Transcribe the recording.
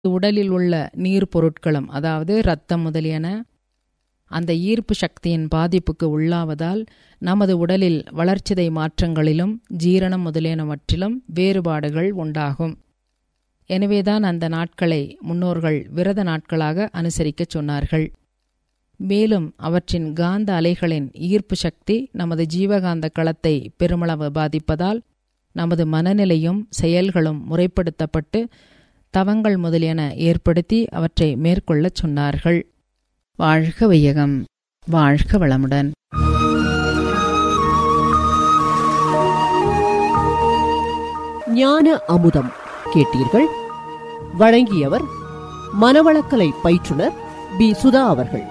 உடலில் உள்ள நீர் பொருட்களும் அதாவது இரத்தம் முதலியன அந்த ஈர்ப்பு சக்தியின் பாதிப்புக்கு உள்ளாவதால் நமது உடலில் வளர்ச்சிதை மாற்றங்களிலும் ஜீரணம் முதலியனவற்றிலும் வேறுபாடுகள் உண்டாகும் எனவேதான் அந்த நாட்களை முன்னோர்கள் விரத நாட்களாக அனுசரிக்கச் சொன்னார்கள் மேலும் அவற்றின் காந்த அலைகளின் ஈர்ப்பு சக்தி நமது ஜீவகாந்த களத்தை பெருமளவு பாதிப்பதால் நமது மனநிலையும் செயல்களும் முறைப்படுத்தப்பட்டு தவங்கள் முதலியன ஏற்படுத்தி அவற்றை மேற்கொள்ளச் சொன்னார்கள் வாழ்க வையகம் வாழ்க வளமுடன் ஞான அமுதம் கேட்டீர்கள் வழங்கியவர் மனவளக்கலை பயிற்றுனர் பி சுதா அவர்கள்